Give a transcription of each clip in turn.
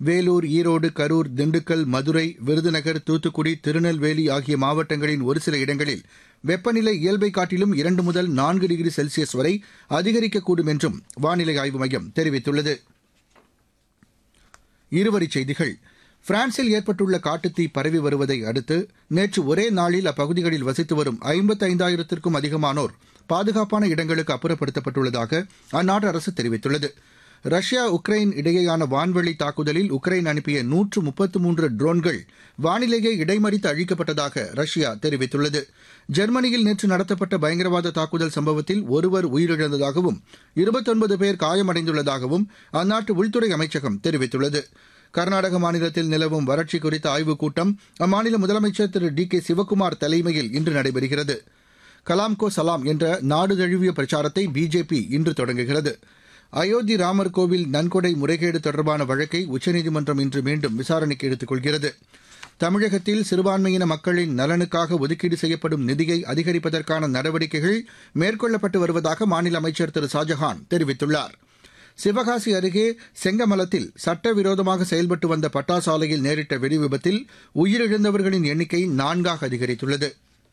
வேலூர் ஈரோடு கரூர் திண்டுக்கல் மதுரை விருதுநகர் தூத்துக்குடி திருநெல்வேலி ஆகிய மாவட்டங்களின் ஒரு சில இடங்களில் வெப்பநிலை இயல்பை காட்டிலும் இரண்டு முதல் நான்கு டிகிரி செல்சியஸ் வரை அதிகரிக்கக்கூடும் என்றும் வானிலை ஆய்வு மையம் தெரிவித்துள்ளது இருவரிச் செய்திகள் பிரான்சில் ஏற்பட்டுள்ள காட்டுத்தீ பரவி வருவதை அடுத்து நேற்று ஒரே நாளில் அப்பகுதிகளில் வசித்து வரும் ஐம்பத்தைந்தாயிரத்திற்கும் அதிகமானோர் பாதுகாப்பான இடங்களுக்கு அப்புறப்படுத்தப்பட்டுள்ளதாக அந்நாட்டு அரசு தெரிவித்துள்ளது ரஷ்யா உக்ரைன் இடையேயான வான்வெளி தாக்குதலில் உக்ரைன் அனுப்பிய நூற்று முப்பத்து மூன்று ட்ரோன்கள் வானிலேயே இடைமறித்து அழிக்கப்பட்டதாக ரஷ்யா தெரிவித்துள்ளது ஜெர்மனியில் நேற்று நடத்தப்பட்ட பயங்கரவாத தாக்குதல் சம்பவத்தில் ஒருவர் உயிரிழந்ததாகவும் இருபத்தொன்பது பேர் காயமடைந்துள்ளதாகவும் அந்நாட்டு உள்துறை அமைச்சகம் தெரிவித்துள்ளது கர்நாடக மாநிலத்தில் நிலவும் வறட்சி குறித்த ஆய்வுக் கூட்டம் அம்மாநில முதலமைச்சர் திரு டி கே சிவக்குமார் தலைமையில் இன்று நடைபெறுகிறது கலாம்கோ சலாம் என்ற நாடு தழுவிய பிரச்சாரத்தை பிஜேபி இன்று தொடங்குகிறது அயோத்தி ராமர் கோவில் நன்கொடை முறைகேடு தொடர்பான வழக்கை உச்சநீதிமன்றம் இன்று மீண்டும் விசாரணைக்கு எடுத்துக் கொள்கிறது தமிழகத்தில் சிறுபான்மையின மக்களின் நலனுக்காக ஒதுக்கீடு செய்யப்படும் நிதியை அதிகரிப்பதற்கான நடவடிக்கைகள் மேற்கொள்ளப்பட்டு வருவதாக மாநில அமைச்சர் திரு ஷாஜஹான் தெரிவித்துள்ளார் சிவகாசி அருகே செங்கமலத்தில் சட்டவிரோதமாக செயல்பட்டு வந்த பட்டாசாலையில் நேரிட்ட வெடிவிபத்தில் உயிரிழந்தவர்களின் எண்ணிக்கை நான்காக அதிகரித்துள்ளது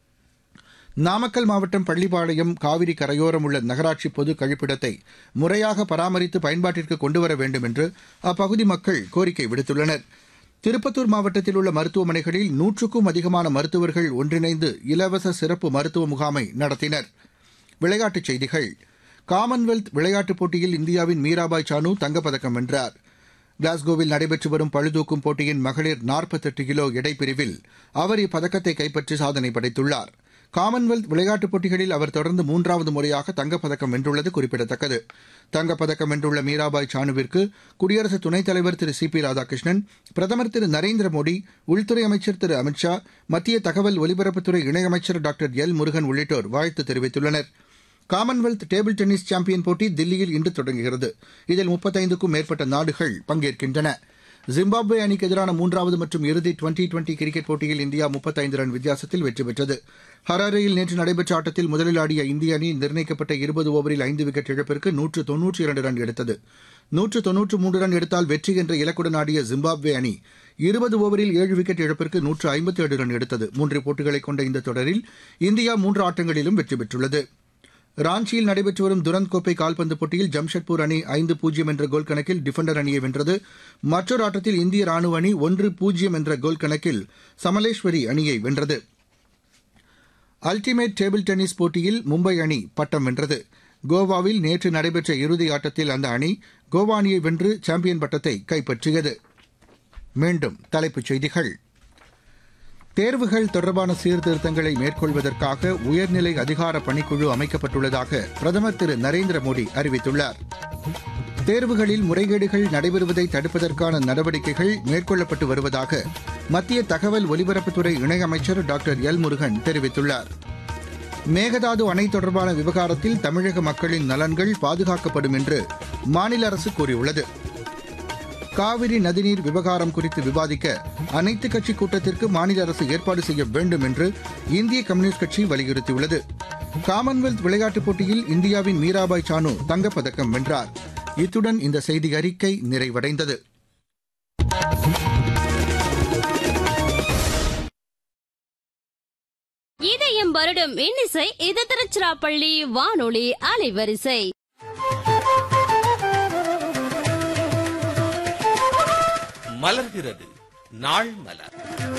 நாமக்கல் மாவட்டம் பள்ளிப்பாளையம் காவிரி கரையோரம் உள்ள நகராட்சி பொது கழிப்பிடத்தை முறையாக பராமரித்து பயன்பாட்டிற்கு கொண்டுவர வேண்டும் என்று அப்பகுதி மக்கள் கோரிக்கை விடுத்துள்ளனர் திருப்பத்தூர் மாவட்டத்தில் உள்ள மருத்துவமனைகளில் நூற்றுக்கும் அதிகமான மருத்துவர்கள் ஒன்றிணைந்து இலவச சிறப்பு மருத்துவ முகாமை நடத்தினர் விளையாட்டுச் செய்திகள் காமன்வெல்த் விளையாட்டுப் போட்டியில் இந்தியாவின் மீராபாய் சானு தங்கப்பதக்கம் வென்றார் கிளாஸ்கோவில் நடைபெற்று வரும் பளுதூக்கும் போட்டியின் மகளிர் நாற்பத்தெட்டு கிலோ எடைப்பிரிவில் அவர் இப்பதக்கத்தை கைப்பற்றி சாதனை படைத்துள்ளார் காமன்வெல்த் விளையாட்டுப் போட்டிகளில் அவர் தொடர்ந்து மூன்றாவது முறையாக தங்கப்பதக்கம் வென்றுள்ளது குறிப்பிடத்தக்கது தங்கப்பதக்கம் வென்றுள்ள மீராபாய் சானுவிற்கு குடியரசு துணைத் தலைவர் திரு சி பி ராதாகிருஷ்ணன் பிரதமர் திரு நரேந்திர மோடி உள்துறை அமைச்சர் திரு அமித் ஷா மத்திய தகவல் ஒலிபரப்புத்துறை இணையமைச்சர் டாக்டர் எல் முருகன் உள்ளிட்டோர் வாழ்த்து தெரிவித்துள்ளனர் காமன்வெல்த் டேபிள் டென்னிஸ் சாம்பியன் போட்டி தில்லியில் இன்று தொடங்குகிறது இதில் முப்பத்தைந்துக்கும் மேற்பட்ட நாடுகள் பங்கேற்கின்றன ஜிம்பாப்வே அணிக்கு எதிரான மூன்றாவது மற்றும் இறுதி டுவெண்டி டுவெண்டி கிரிக்கெட் போட்டியில் இந்தியா முப்பத்தைந்து ரன் வித்தியாசத்தில் வெற்றி பெற்றது ஹராரேயில் நேற்று நடைபெற்ற ஆட்டத்தில் முதலில் ஆடிய இந்திய அணி நிர்ணயிக்கப்பட்ட இருபது ஓவரில் ஐந்து விக்கெட் இழப்பிற்கு நூற்று தொன்னூற்றி இரண்டு ரன் எடுத்தது நூற்று தொன்னூற்று மூன்று ரன் எடுத்தால் வெற்றி என்ற இலக்குடன் ஆடிய ஜிம்பாப்வே அணி இருபது ஓவரில் ஏழு விக்கெட் இழப்பிற்கு நூற்று ஐம்பத்தி ஏழு ரன் எடுத்தது மூன்று போட்டிகளை கொண்ட இந்த தொடரில் இந்தியா மூன்று ஆட்டங்களிலும் வெற்றி பெற்றுள்ளது ராஞ்சியில் நடைபெற்று வரும் துரந்த் கோப்பை கால்பந்து போட்டியில் ஜம்ஷெட்பூர் அணி ஐந்து பூஜ்ஜியம் என்ற கோல் கணக்கில் டிஃபெண்டர் அணியை வென்றது மற்றொரு ஆட்டத்தில் இந்திய ராணுவ அணி ஒன்று பூஜ்ஜியம் என்ற கோல் கணக்கில் சமலேஸ்வரி அணியை வென்றது அல்டிமேட் டேபிள் டென்னிஸ் போட்டியில் மும்பை அணி பட்டம் வென்றது கோவாவில் நேற்று நடைபெற்ற இறுதி ஆட்டத்தில் அந்த அணி கோவா அணியை வென்று சாம்பியன் பட்டத்தை கைப்பற்றியது மீண்டும் தலைப்புச் செய்திகள் தேர்வுகள் தொடர்பான சீர்திருத்தங்களை மேற்கொள்வதற்காக உயர்நிலை அதிகார பணிக்குழு அமைக்கப்பட்டுள்ளதாக பிரதமர் திரு நரேந்திர மோடி அறிவித்துள்ளார் தேர்வுகளில் முறைகேடுகள் நடைபெறுவதை தடுப்பதற்கான நடவடிக்கைகள் மேற்கொள்ளப்பட்டு வருவதாக மத்திய தகவல் ஒலிபரப்புத்துறை இணையமைச்சர் டாக்டர் எல் முருகன் தெரிவித்துள்ளார் மேகதாது அணை தொடர்பான விவகாரத்தில் தமிழக மக்களின் நலன்கள் பாதுகாக்கப்படும் என்று மாநில அரசு கூறியுள்ளது காவிரி நதிநீர் விவகாரம் குறித்து விவாதிக்க அனைத்து கட்சி கூட்டத்திற்கு மாநில அரசு ஏற்பாடு செய்ய வேண்டும் என்று இந்திய கம்யூனிஸ்ட் கட்சி வலியுறுத்தியுள்ளது காமன்வெல்த் விளையாட்டுப் போட்டியில் இந்தியாவின் மீராபாய் சானு தங்கப்பதக்கம் வென்றார் இத்துடன் இந்த செய்தி அறிக்கை நிறைவடைந்தது இதயம் வருடம் இன்னிசை இது திருச்சிராப்பள்ளி வானொலி அலைவரிசை மலர்கிறது நாள் மலர்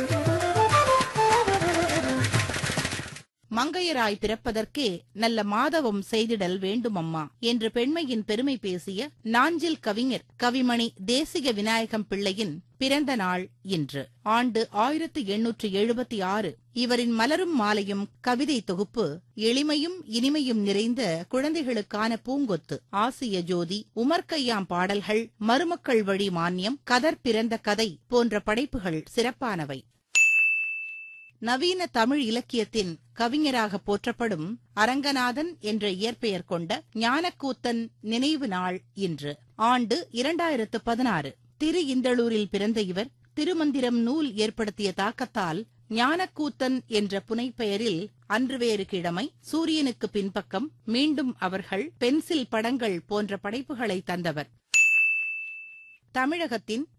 மங்கையராய் பிறப்பதற்கே நல்ல மாதவம் செய்திடல் வேண்டுமம்மா என்று பெண்மையின் பெருமை பேசிய நாஞ்சில் கவிஞர் கவிமணி தேசிக விநாயகம் பிள்ளையின் பிறந்த நாள் இன்று ஆண்டு ஆயிரத்து எண்ணூற்று எழுபத்தி ஆறு இவரின் மலரும் மாலையும் கவிதை தொகுப்பு எளிமையும் இனிமையும் நிறைந்த குழந்தைகளுக்கான பூங்கொத்து ஆசிய ஜோதி உமர்கையாம் பாடல்கள் மருமக்கள் வழி மானியம் கதர் பிறந்த கதை போன்ற படைப்புகள் சிறப்பானவை நவீன தமிழ் இலக்கியத்தின் கவிஞராக போற்றப்படும் அரங்கநாதன் என்ற இயற்பெயர் கொண்ட ஞானக்கூத்தன் நினைவு நாள் இன்று ஆண்டு இரண்டாயிரத்து பதினாறு திரு இந்தளூரில் பிறந்த இவர் திருமந்திரம் நூல் ஏற்படுத்திய தாக்கத்தால் ஞானக்கூத்தன் என்ற புனைப்பெயரில் அன்று வேறு கிழமை சூரியனுக்கு பின்பக்கம் மீண்டும் அவர்கள் பென்சில் படங்கள் போன்ற படைப்புகளை தந்தவர் தமிழகத்தின்